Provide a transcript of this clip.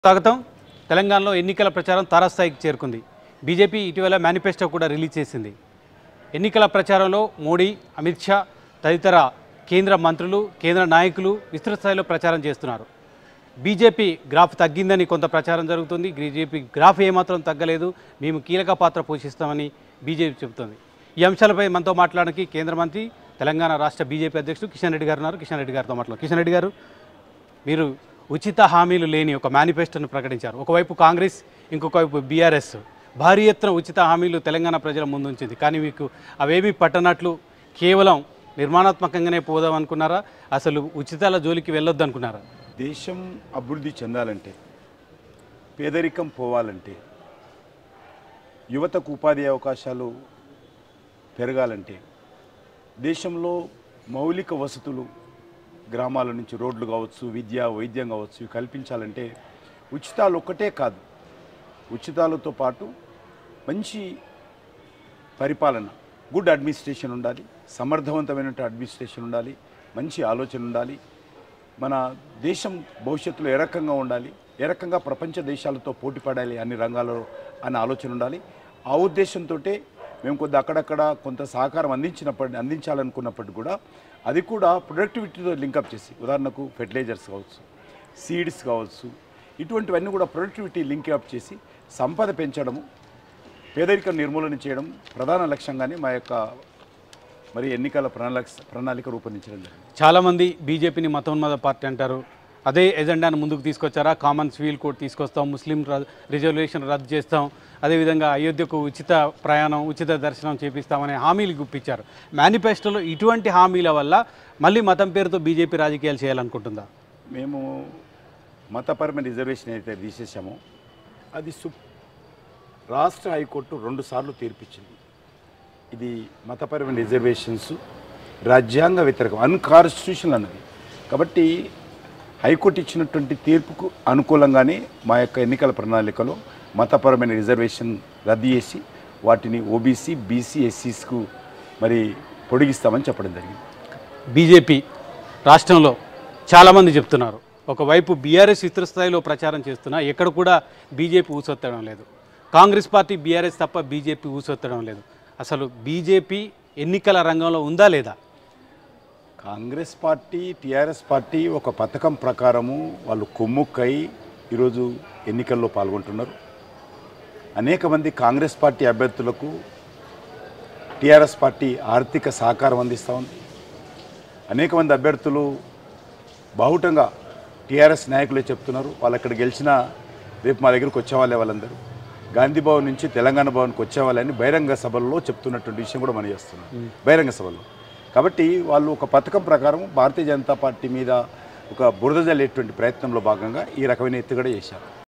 స్వాగతం తెలంగాణలో ఎన్నికల ప్రచారం తారాస్థాయికి చేరుకుంది బీజేపీ ఇటీవల మేనిఫెస్టో కూడా రిలీజ్ చేసింది ఎన్నికల ప్రచారంలో మోడీ అమిత్ షా తదితర కేంద్ర మంత్రులు కేంద్ర నాయకులు విస్తృత స్థాయిలో ప్రచారం చేస్తున్నారు బీజేపీ గ్రాఫ్ తగ్గిందని కొంత ప్రచారం జరుగుతుంది బీజేపీ గ్రాఫ్ ఏమాత్రం తగ్గలేదు మేము కీలక పాత్ర పోషిస్తామని బీజేపీ చెబుతోంది ఈ అంశాలపై మనతో మాట్లాడడానికి కేంద్ర మంత్రి తెలంగాణ రాష్ట్ర బీజేపీ అధ్యక్షుడు కిషన్ రెడ్డి గారు ఉన్నారు కిషన్ రెడ్డి గారితో మాట్లాడు కిషన్ రెడ్డి గారు మీరు ఉచిత హామీలు లేని ఒక మేనిఫెస్టోను ప్రకటించారు ఒకవైపు కాంగ్రెస్ ఇంకొక వైపు బీఆర్ఎస్ భారీ ఎత్తున ఉచిత హామీలు తెలంగాణ ప్రజల ముందుంచింది కానీ మీకు అవేమీ పట్టనట్లు కేవలం నిర్మాణాత్మకంగానే పోదాం అనుకున్నారా అసలు ఉచితాల జోలికి వెళ్ళొద్దు అనుకున్నారా దేశం అభివృద్ధి చెందాలంటే పేదరికం పోవాలంటే యువతకు ఉపాధి అవకాశాలు పెరగాలంటే దేశంలో మౌలిక వసతులు గ్రామాల నుంచి రోడ్లు కావచ్చు విద్య వైద్యం కావచ్చు ఇవి కల్పించాలంటే ఉచితాలు ఒక్కటే కాదు ఉచితాలతో పాటు మంచి పరిపాలన గుడ్ అడ్మినిస్ట్రేషన్ ఉండాలి సమర్థవంతమైన అడ్మినిస్ట్రేషన్ ఉండాలి మంచి ఆలోచన ఉండాలి మన దేశం భవిష్యత్తులో ఏ రకంగా ఉండాలి ఏ రకంగా ప్రపంచ దేశాలతో పోటీ పడాలి అన్ని రంగాలలో అనే ఆలోచన ఉండాలి ఆ ఉద్దేశంతో మేము కొద్ది అక్కడక్కడ కొంత సహకారం అందించినప్పటి అందించాలనుకున్నప్పటికీ కూడా అది కూడా ప్రొడక్టివిటీతో లింకప్ చేసి ఉదాహరణకు ఫెర్టిలైజర్స్ కావచ్చు సీడ్స్ కావచ్చు ఇటువంటివన్నీ కూడా ప్రొడక్టివిటీ లింకప్ చేసి సంపద పెంచడము పేదరికం నిర్మూలన చేయడం ప్రధాన లక్ష్యంగానే మా యొక్క మరి ఎన్నికల ప్రణాళిక ప్రణాళిక రూపొందించడం జరిగింది చాలామంది బీజేపీని మతోన్మద పార్టీ అంటారు అదే ఎజెండాను ముందుకు తీసుకొచ్చారా కామన్ సివిల్ కోడ్ తీసుకొస్తాం ముస్లిం ర- రిజర్వేషన్ రద్దు చేస్తాం అదేవిధంగా అయోధ్యకు ఉచిత ప్రయాణం ఉచిత దర్శనం చేపిస్తామనే హామీలు గుప్పించారు మేనిఫెస్టోలో ఇటువంటి హామీల వల్ల మళ్ళీ మతం పేరుతో బీజేపీ రాజకీయాలు చేయాలనుకుంటుందా మేము మతపరమైన రిజర్వేషన్ అయితే తీసేసామో అది సు రాష్ట్ర హైకోర్టు రెండుసార్లు తీర్పిచ్చింది ఇది మతపరమైన రిజర్వేషన్స్ రాజ్యాంగ వ్యతిరేకం అన్కాన్స్టిట్యూషనల్ అన్నది కాబట్టి హైకోర్టు ఇచ్చినటువంటి తీర్పుకు అనుకూలంగానే మా యొక్క ఎన్నికల ప్రణాళికలో మతపరమైన రిజర్వేషన్ రద్దు చేసి వాటిని ఓబీసీ బీసీ ఎస్సీస్కు మరి పొడిగిస్తామని చెప్పడం జరిగింది బీజేపీ రాష్ట్రంలో చాలామంది చెప్తున్నారు ఒకవైపు బీఆర్ఎస్ విస్తృత స్థాయిలో ప్రచారం చేస్తున్నా ఎక్కడ కూడా బీజేపీ ఊసొత్తడం లేదు కాంగ్రెస్ పార్టీ బీఆర్ఎస్ తప్ప బీజేపీ ఊసొత్తడం లేదు అసలు బీజేపీ ఎన్నికల రంగంలో ఉందా లేదా కాంగ్రెస్ పార్టీ టీఆర్ఎస్ పార్టీ ఒక పథకం ప్రకారము వాళ్ళు కొమ్ముక్కై ఈరోజు ఎన్నికల్లో పాల్గొంటున్నారు అనేక మంది కాంగ్రెస్ పార్టీ అభ్యర్థులకు టీఆర్ఎస్ పార్టీ ఆర్థిక సహకారం అందిస్తూ ఉంది అనేక మంది అభ్యర్థులు బాహుటంగా టీఆర్ఎస్ నాయకులే చెప్తున్నారు వాళ్ళు అక్కడ గెలిచినా రేపు మా దగ్గరికి వచ్చేవాళ్ళే వాళ్ళందరూ గాంధీ భవన్ నుంచి తెలంగాణ భవన్కి వచ్చేవాళ్ళని బహిరంగ సభల్లో చెప్తున్నటువంటి విషయం కూడా మనం చేస్తున్నాం బహిరంగ సభల్లో కాబట్టి వాళ్ళు ఒక పథకం ప్రకారం భారతీయ జనతా పార్టీ మీద ఒక బురద జల్లేటువంటి ప్రయత్నంలో భాగంగా ఈ రకమైన ఎత్తుగడ చేశారు